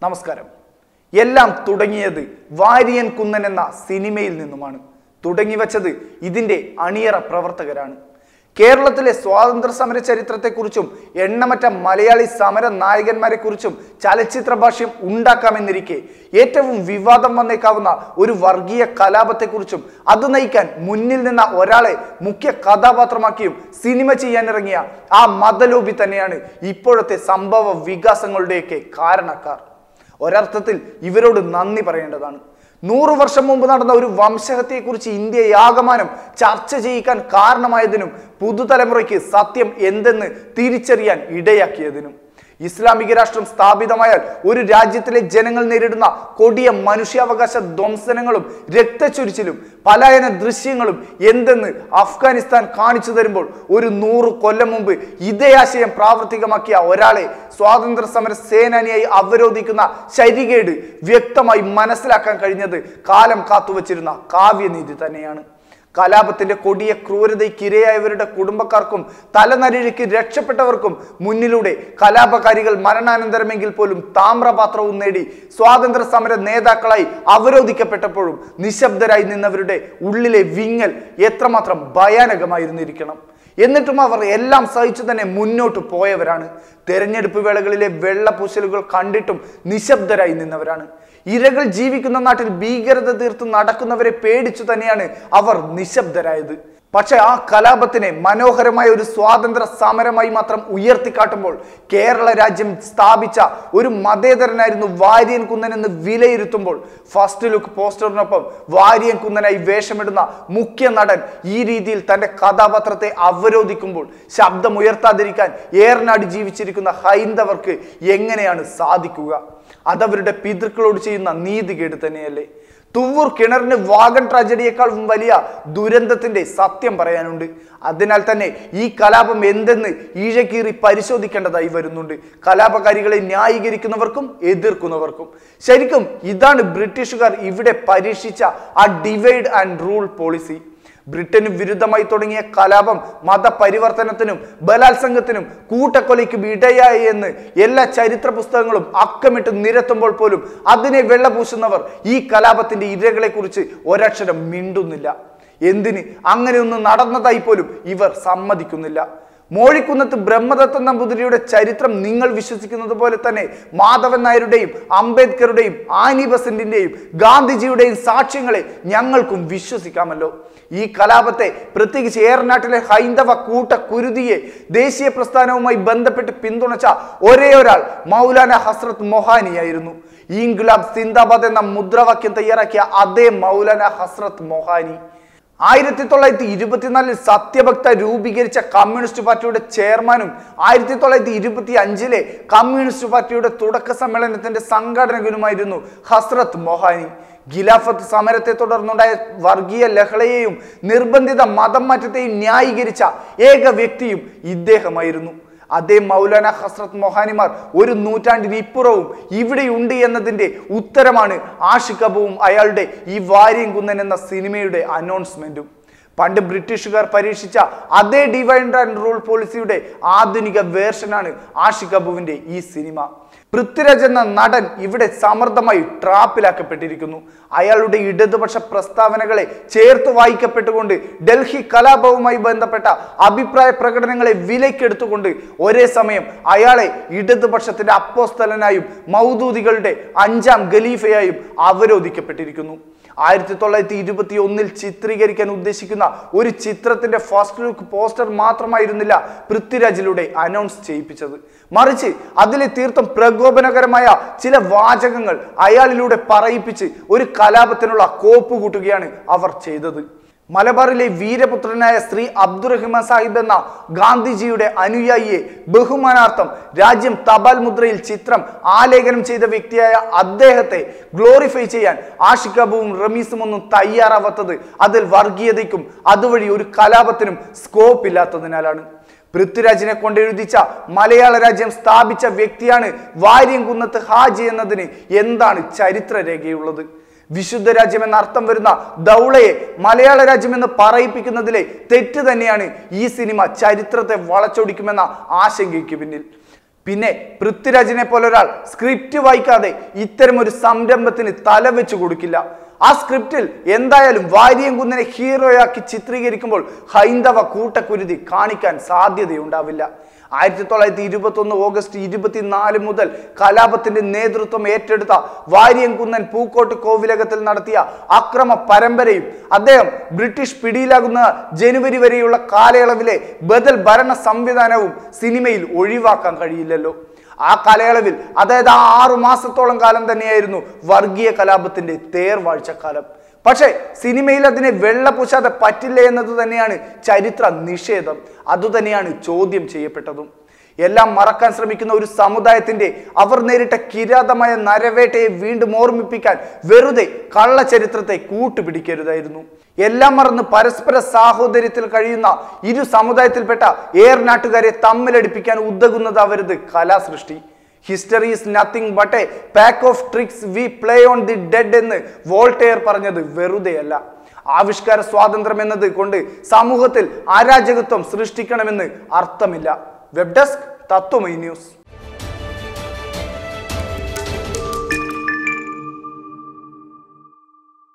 നമസ്കാരം എല്ലാം തുടങ്ങിയത് വാരിയൻ കുന്നൻ എന്ന സിനിമയിൽ നിന്നുമാണ് തുടങ്ങി വച്ചത് ഇതിന്റെ അണിയറ പ്രവർത്തകരാണ് കേരളത്തിലെ സ്വാതന്ത്ര്യ സമര ചരിത്രത്തെക്കുറിച്ചും എണ്ണമറ്റ മലയാളി സമര നായകന്മാരെ കുറിച്ചും ചലച്ചിത്ര ഭാഷ്യം ഉണ്ടാക്കാമെന്നിരിക്കെ ഏറ്റവും വിവാദം വന്നേക്കാവുന്ന ഒരു വർഗീയ കലാപത്തെക്കുറിച്ചും അത് നയിക്കാൻ മുന്നിൽ നിന്ന ഒരാളെ മുഖ്യ കഥാപാത്രമാക്കിയും സിനിമ ചെയ്യാനിറങ്ങിയ ആ മതലോബി തന്നെയാണ് ഇപ്പോഴത്തെ സംഭവ വികാസങ്ങളുടെയൊക്കെ കാരണക്കാർ ഒരർത്ഥത്തിൽ ഇവരോട് നന്ദി പറയേണ്ടതാണ് നൂറു വർഷം മുമ്പ് നടന്ന ഒരു വംശഹത്യയെക്കുറിച്ച് ഇന്ത്യയാകമാനം ചർച്ച ചെയ്യിക്കാൻ കാരണമായതിനും പുതുതലമുറയ്ക്ക് സത്യം എന്തെന്ന് തിരിച്ചറിയാൻ ഇടയാക്കിയതിനും ഇസ്ലാമിക രാഷ്ട്രം സ്ഥാപിതമായാൽ ഒരു രാജ്യത്തിലെ ജനങ്ങൾ നേരിടുന്ന കൊടിയ മനുഷ്യാവകാശ ധ്വംസനങ്ങളും രക്തച്ചൊരിച്ചിലും പലായന ദൃശ്യങ്ങളും എന്തെന്ന് അഫ്ഗാനിസ്ഥാൻ കാണിച്ചു തരുമ്പോൾ ഒരു നൂറ് കൊല്ലം മുമ്പ് ഇതേ ആശയം പ്രാവർത്തികമാക്കിയ ഒരാളെ സ്വാതന്ത്ര്യ സമര സേനാനിയായി അവരോധിക്കുന്ന ശരികേട് വ്യക്തമായി മനസ്സിലാക്കാൻ കഴിഞ്ഞത് കാലം കാത്തുവച്ചിരുന്ന കാവ്യനീതി തന്നെയാണ് കലാപത്തിന്റെ കൊടിയ ക്രൂരതയ്ക്കിരയായവരുടെ കുടുംബക്കാർക്കും തലനരിഴയ്ക്ക് രക്ഷപ്പെട്ടവർക്കും മുന്നിലൂടെ കലാപകാരികൾ മരണാനന്തരമെങ്കിൽ പോലും താമ്രപാത്രവും നേടി സ്വാതന്ത്ര്യ സമര നേതാക്കളായി അവരോധിക്കപ്പെട്ടപ്പോഴും നിശബ്ദരായി നിന്നവരുടെ ഉള്ളിലെ വിങ്ങൽ എത്രമാത്രം ഭയാനകമായിരുന്നിരിക്കണം എന്നിട്ടും അവർ എല്ലാം സഹിച്ചു തന്നെ മുന്നോട്ട് പോയവരാണ് തെരഞ്ഞെടുപ്പ് വേളകളിലെ വെള്ളപൂശലുകൾ കണ്ടിട്ടും നിശബ്ദരായി നിന്നവരാണ് ഇരകൾ ജീവിക്കുന്ന നാട്ടിൽ ഭീകരത തീർത്ത് നടക്കുന്നവരെ പേടിച്ചു തന്നെയാണ് അവർ നിശബ്ദരായത് പക്ഷെ ആ കലാപത്തിനെ മനോഹരമായ ഒരു സ്വാതന്ത്ര്യ സമരമായി മാത്രം ഉയർത്തിക്കാട്ടുമ്പോൾ കേരള രാജ്യം സ്ഥാപിച്ച ഒരു മതേതരനായിരുന്നു വാര്യൻ കുന്നൻ എന്ന് വിലയിരുത്തുമ്പോൾ ഫസ്റ്റ് ലുക്ക് പോസ്റ്ററിനൊപ്പം വാര്യൻ കുന്നനായി വേഷമിടുന്ന മുഖ്യ നടൻ ഈ രീതിയിൽ തന്റെ കഥാപാത്രത്തെ അവരോധിക്കുമ്പോൾ ശബ്ദമുയർത്താതിരിക്കാൻ ഏറനാട് ജീവിച്ചിരിക്കുന്ന ഹൈന്ദവർക്ക് എങ്ങനെയാണ് സാധിക്കുക അതവരുടെ പിതൃക്കളോട് ചെയ്യുന്ന നീതികേട് തന്നെയല്ലേ തുവ്വൂർ കിണറിന് വാഗൺ ട്രാജഡിയേക്കാളും വലിയ ദുരന്തത്തിന്റെ സത്യം പറയാനുണ്ട് അതിനാൽ തന്നെ ഈ കലാപം എന്തെന്ന് ഈഴക്കീറി പരിശോധിക്കേണ്ടതായി വരുന്നുണ്ട് കലാപകാരികളെ ന്യായീകരിക്കുന്നവർക്കും എതിർക്കുന്നവർക്കും ശരിക്കും ഇതാണ് ബ്രിട്ടീഷുകാർ ഇവിടെ പരീക്ഷിച്ച ആ ഡിവൈഡ് ആൻഡ് റൂൾ പോളിസി ബ്രിട്ടന് വിരുദ്ധമായി തുടങ്ങിയ കലാപം മതപരിവർത്തനത്തിനും ബലാത്സംഗത്തിനും കൂട്ടക്കൊലയ്ക്കും ഇടയായി എന്ന് എല്ലാ ചരിത്ര പുസ്തകങ്ങളും അക്കമിട്ട് നിരത്തുമ്പോൾ പോലും അതിനെ വെള്ളപൂശുന്നവർ ഈ കലാപത്തിന്റെ ഇരകളെ കുറിച്ച് ഒരക്ഷരം മിണ്ടുന്നില്ല എന്തിന് അങ്ങനെയൊന്നും നടന്നതായി പോലും ഇവർ സമ്മതിക്കുന്നില്ല മോഴിക്കുന്നത്ത് ബ്രഹ്മദത്ത നമ്പൂതിരിയുടെ ചരിത്രം നിങ്ങൾ വിശ്വസിക്കുന്നത് പോലെ തന്നെ മാധവൻ നായരുടെയും അംബേദ്കറുടെയും ആനി ബസന്റിന്റെയും ഗാന്ധിജിയുടെയും സാക്ഷ്യങ്ങളെ ഞങ്ങൾക്കും വിശ്വസിക്കാമല്ലോ ഈ കലാപത്തെ പ്രത്യേകിച്ച് ഏറനാട്ടിലെ ഹൈന്ദവ കൂട്ട കുരുതിയെ ദേശീയ പ്രസ്ഥാനവുമായി ബന്ധപ്പെട്ട് പിന്തുണച്ച ഒരേ ഒരാൾ മൗലാന ഹസ്രത്ത് മൊഹാനിയായിരുന്നു ഇൻഗുലാബ് സിന്ദാബാദ് എന്ന മുദ്രാവാക്യം തയ്യാറാക്കിയ അതേ മൗലാന ഹസ്രത്ത് മൊഹാനി ആയിരത്തി തൊള്ളായിരത്തി ഇരുപത്തിനാലിൽ സത്യഭക്ത രൂപീകരിച്ച കമ്മ്യൂണിസ്റ്റ് പാർട്ടിയുടെ ചെയർമാനും ആയിരത്തി തൊള്ളായിരത്തി ഇരുപത്തി അഞ്ചിലെ കമ്മ്യൂണിസ്റ്റ് പാർട്ടിയുടെ തുടക്ക സമ്മേളനത്തിന്റെ സംഘാടകനുമായിരുന്നു ഹസ്രത്ത് മൊഹാനി ഖിലാഫത്ത് സമരത്തെ തുടർന്നുണ്ടായ വർഗീയ ലഹളയെയും നിർബന്ധിത മതം മാറ്റത്തെയും ന്യായീകരിച്ച ഏക വ്യക്തിയും ഇദ്ദേഹമായിരുന്നു അതേ മൗലാന ഹസ്രത്ത് മൊഹാനിമാർ ഒരു നൂറ്റാണ്ടിന് ഇപ്പുറവും ഇവിടെയുണ്ട് എന്നതിന്റെ ഉത്തരമാണ് ആഷിഖ് അബുവും അയാളുടെ ഈ വാര്യം കുന്നൻ എന്ന സിനിമയുടെ അനൗൺസ്മെന്റും പണ്ട് ബ്രിട്ടീഷുകാർ പരീക്ഷിച്ച അതേ ഡിവൈൻഡ് ആൻഡ് റൂൾ പോളിസിയുടെ ആധുനിക വേർഷനാണ് ആഷിഖ് അബുവിന്റെ ഈ സിനിമ പൃഥ്വിരാജ് എന്ന നടൻ ഇവിടെ സമർത്ഥമായി ട്രാപ്പിലാക്കപ്പെട്ടിരിക്കുന്നു അയാളുടെ ഇടതുപക്ഷ പ്രസ്താവനകളെ ചേർത്ത് വായിക്കപ്പെട്ടുകൊണ്ട് ഡൽഹി കലാപവുമായി ബന്ധപ്പെട്ട അഭിപ്രായ പ്രകടനങ്ങളെ വിലക്കെടുത്തുകൊണ്ട് ഒരേ സമയം അയാളെ ഇടതുപക്ഷത്തിന്റെ അപ്പോസ്തലനായും മൗദൂദികളുടെ അഞ്ചാം ഖലീഫയായും അവരോധിക്കപ്പെട്ടിരിക്കുന്നു ആയിരത്തി തൊള്ളായിരത്തി ഇരുപത്തി ഒന്നിൽ ചിത്രീകരിക്കാൻ ഉദ്ദേശിക്കുന്ന ഒരു ചിത്രത്തിന്റെ ഫസ്റ്റ് ലുക്ക് പോസ്റ്റർ മാത്രമായിരുന്നില്ല പൃഥ്വിരാജിലൂടെ അനൗൺസ് ചെയ്യിപ്പിച്ചത് മറിച്ച് അതിലെ തീർത്തും പ്രകോപനകരമായ ചില വാചകങ്ങൾ അയാളിലൂടെ പറയിപ്പിച്ച് ഒരു കലാപത്തിനുള്ള കോപ്പ് കൂട്ടുകയാണ് അവർ ചെയ്തത് മലബാറിലെ വീരപുത്രനായ ശ്രീ അബ്ദുറഹിമാൻ സാഹിബ് എന്ന ഗാന്ധിജിയുടെ അനുയായിയെ ബഹുമാനാർത്ഥം രാജ്യം തപാൽ മുദ്രയിൽ ചിത്രം ആലേഖനം ചെയ്ത വ്യക്തിയായ അദ്ദേഹത്തെ ഗ്ലോറിഫൈ ചെയ്യാൻ ആഷിഖ് അബുവും റമീസും ഒന്നും തയ്യാറാവാത്തത് അതിൽ വർഗീയതയ്ക്കും അതുവഴി ഒരു കലാപത്തിനും സ്കോപ്പ് ഇല്ലാത്തതിനാലാണ് പൃഥ്വിരാജിനെ കൊണ്ട് എഴുതിച്ച മലയാള രാജ്യം സ്ഥാപിച്ച വ്യക്തിയാണ് വാര്യംകുന്നത്ത് ഹാജി എന്നതിന് എന്താണ് ചരിത്രരേഖയുള്ളത് വിശുദ്ധ രാജ്യം എന്ന അർത്ഥം വരുന്ന ദൗളയെ മലയാള രാജ്യം എന്ന് പറയിപ്പിക്കുന്നതിലെ തെറ്റ് തന്നെയാണ് ഈ സിനിമ ചരിത്രത്തെ വളച്ചൊടിക്കുമെന്ന ആശങ്കയ്ക്ക് പിന്നിൽ പിന്നെ പൃഥ്വിരാജിനെ പോലെ ഒരാൾ സ്ക്രിപ്റ്റ് വായിക്കാതെ ഇത്തരം ഒരു സംരംഭത്തിന് തല വെച്ച് കൊടുക്കില്ല ആ സ്ക്രിപ്റ്റിൽ എന്തായാലും വാരിയം കുന്നിനെ ഹീറോയാക്കി ചിത്രീകരിക്കുമ്പോൾ ഹൈന്ദവ കൂട്ടക്കുരുതി കാണിക്കാൻ സാധ്യതയുണ്ടാവില്ല ആയിരത്തി തൊള്ളായിരത്തി ഇരുപത്തി ഒന്ന് ഓഗസ്റ്റ് ഇരുപത്തിനാല് മുതൽ കലാപത്തിന്റെ നേതൃത്വം ഏറ്റെടുത്ത വാരിയംകുന്നൻ പൂക്കോട്ട് കോവിലകത്തിൽ നടത്തിയ അക്രമ പരമ്പരയും അദ്ദേഹം ബ്രിട്ടീഷ് പിടിയിലാകുന്ന ജനുവരി വരെയുള്ള കാലയളവിലെ ബദൽ ഭരണ സംവിധാനവും സിനിമയിൽ ഒഴിവാക്കാൻ കഴിയില്ലല്ലോ ആ കാലയളവിൽ അതായത് ആ ആറു മാസത്തോളം കാലം തന്നെയായിരുന്നു വർഗീയ കലാപത്തിന്റെ തേർവാഴ്ചക്കാലം പക്ഷേ സിനിമയിൽ അതിനെ വെള്ളപൂശാതെ പറ്റില്ല എന്നത് തന്നെയാണ് ചരിത്ര നിഷേധം അതുതന്നെയാണ് ചോദ്യം ചെയ്യപ്പെട്ടതും എല്ലാം മറക്കാൻ ശ്രമിക്കുന്ന ഒരു സമുദായത്തിന്റെ അവർ നേരിട്ട കിരാതമായ നരവേട്ടയെ വീണ്ടും ഓർമ്മിപ്പിക്കാൻ വെറുതെ കള്ളചരിത്രത്തെ കൂട്ടുപിടിക്കരുതായിരുന്നു എല്ലാം മറന്ന് പരസ്പര സാഹോദര്യത്തിൽ കഴിയുന്ന ഇരു സമുദായത്തിൽപ്പെട്ട ഏർ നാട്ടുകാരെ തമ്മിലടിപ്പിക്കാൻ ഉതകുന്നതാവരുത് കലാസൃഷ്ടി history is nothing but a pack of tricks we play on the dead എന്ന് വോൾട്ടെയർ പറഞ്ഞത് വെറുതെയല്ല ആവിഷ്കാര സ്വാതന്ത്ര്യം എന്നത് കൊണ്ട് സമൂഹത്തിൽ അരാജകത്വം സൃഷ്ടിക്കണമെന്ന് അർത്ഥമില്ല വെബ് ഡെസ്ക് തത്വമൈ ന്യൂസ്